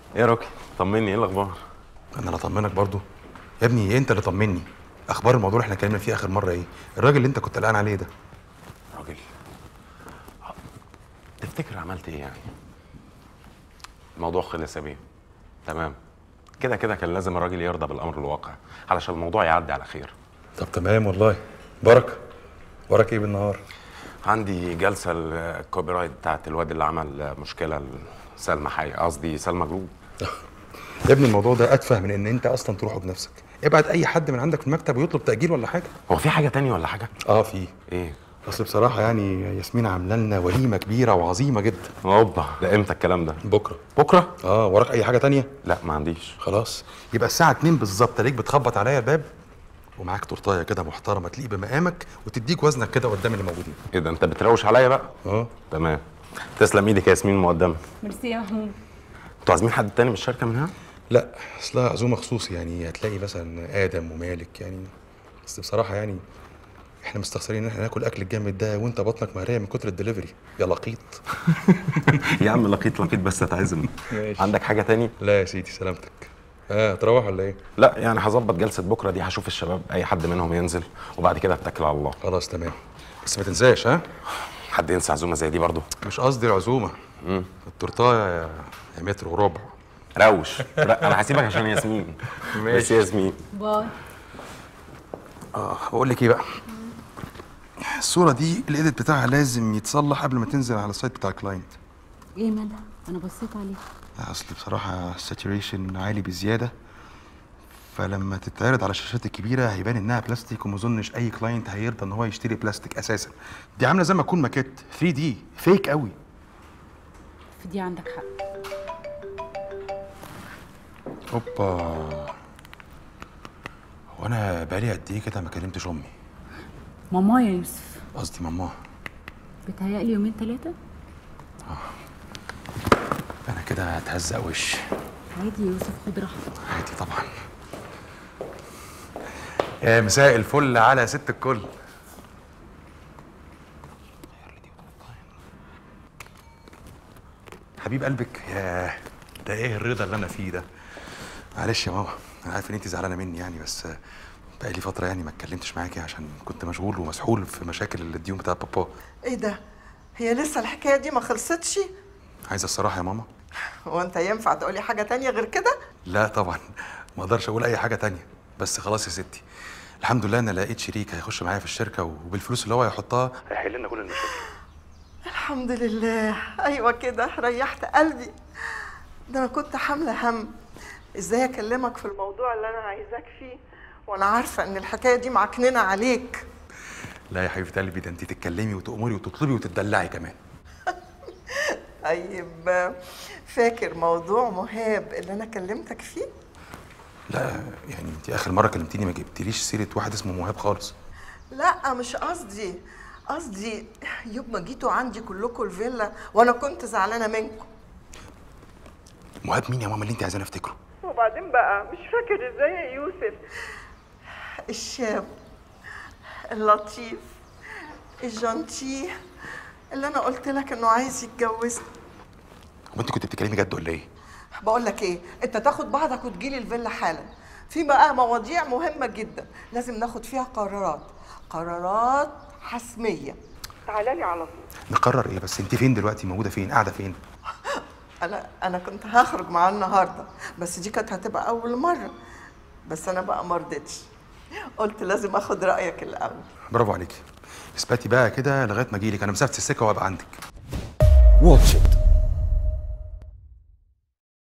ايه يا روكي طمني ايه الاخبار انا اللي اطمنك برضو يا ابني انت اللي طمني اخبار الموضوع اللي احنا اتكلمنا فيه اخر مره ايه الراجل اللي انت كنت قلقان عليه ده راجل تفتكر عملت ايه يعني الموضوع خلص يا بيه تمام كده كده كان لازم الراجل يرضى بالامر الواقع علشان الموضوع يعدي على خير طب تمام والله بركه وراك ايه بالنهار عندي جلسه الكوبي رايت بتاعت الواد اللي عمل مشكله لسلمى حي قصدي سلمى جروب يا ابني الموضوع ده اتفه من ان انت اصلا تروحه بنفسك ابعت اي حد من عندك في المكتب ويطلب تاجيل ولا حاجه هو في حاجه تانية ولا حاجه اه في ايه اصل بصراحه يعني ياسمين عامله لنا وليمه كبيره وعظيمه جدا اوبا ده امتى الكلام ده بكره بكره اه وراك اي حاجه تانية لا ما عنديش خلاص يبقى الساعه 2 بالظبط تلاقيك بتخبط عليا الباب ومعاك تورتايه كده محترمه تليق بمقامك وتديك وزنك كده قدام اللي موجودين ايه ده انت بتروش عليا بقى اه تمام تسلم ايدك يا ياسمين مقدمه ميرسي يا محمود انتوا عازمين حد تاني من الشركه منها لا اصلها عزومه خصوصي يعني هتلاقي مثلا ادم ومالك يعني بس بصراحه يعني احنا مستخسرين ان احنا ناكل اكل الجامد ده وانت بطنك مهريه من كتر الدليفري يا لقيط يا عم لقيت لقيت بس اتعزم ماشي. عندك حاجه تاني لا يا سيدي سلامتك اه تروح ولا ايه لا يعني هظبط جلسه بكره دي هشوف الشباب اي حد منهم ينزل وبعد كده اتكل على الله خلاص تمام بس ما تنساش ها حد ينسى عزومه زي دي برضو مش قصدي العزومه التورتايه يا يا متر وربع روش لا انا هسيبك عشان ياسمين ماشي يا ياسمين باي اه بقول لك ايه بقى الصوره دي الايديت بتاعها لازم يتصلح قبل ما تنزل على السايت بتاع الكلاينت ايه مالها انا بصيت عليها لا اصل بصراحه الساتوريشن عالي بزياده فلما تتعرض على الشاشات الكبيره هيبان انها بلاستيك وما اظنش اي كلاينت هيرضى ان هو يشتري بلاستيك اساسا دي عامله زي ما تكون ماكيت 3 دي فيك قوي في دي عندك حق اوبا هو انا بقالي قد ايه كده ما كلمتش امي ماما يا يوسف قصدي ماما بتهيألي يومين ثلاثة انا كده هتهزق وش عادي يا يوسف خد راحتك عادي طبعا يا مساء الفل على ست الكل حبيب قلبك يا ده ايه الرضا اللي انا فيه ده معلش يا ماما انا عارف ان انت زعلانه مني يعني بس بقالي فتره يعني ما اتكلمتش معاكي عشان كنت مشغول ومسحول في مشاكل الديون بتاع بابا ايه ده هي لسه الحكايه دي ما خلصتش عايزه الصراحه يا ماما هو انت ينفع تقولي حاجه تانية غير كده لا طبعا ما اقدرش اقول اي حاجه تانية بس خلاص يا ستي الحمد لله انا لقيت شريك هيخش معايا في الشركه وبالفلوس اللي هو هيحطها هيحل لنا كل المشاكل الحمد لله ايوه كده ريحت قلبي ده انا كنت حامله هم ازاي اكلمك في الموضوع اللي انا عايزاك فيه وانا عارفه ان الحكايه دي معكننه عليك لا يا حبيبه قلبي ده انت تتكلمي وتأمري وتطلبي وتدلعي كمان طيب فاكر موضوع مهاب اللي انا كلمتك فيه لا يعني انت اخر مره كلمتيني ما جبتليش سيره واحد اسمه مهاب خالص لا مش قصدي قصدي يوم ما جيتوا عندي كلكم الفيلا وانا كنت زعلانه منكم مهاب مين يا ماما اللي انت عايزاني افتكره وبعدين بقى مش فاكر ازاي يا يوسف الشاب اللطيف الجنتي اللي انا قلت لك انه عايز يتجوزني هو انت كنت بتتكلمي جد ولا ايه بقول لك ايه انت تاخد بعضك وتجيلي الفيلا حالا في بقى مواضيع مهمه جدا لازم ناخد فيها قرارات قرارات حسميه تعالى لي على طول نقرر ايه بس انت فين دلوقتي موجوده فين قاعده فين انا انا كنت هخرج معاه النهارده بس دي كانت هتبقى اول مره بس انا بقى ما رضيتش قلت لازم اخد رايك الاول برافو عليكي اثبتي بقى كده لغايه ما اجيلك انا مسافه السكه وابقى عندك واتش ات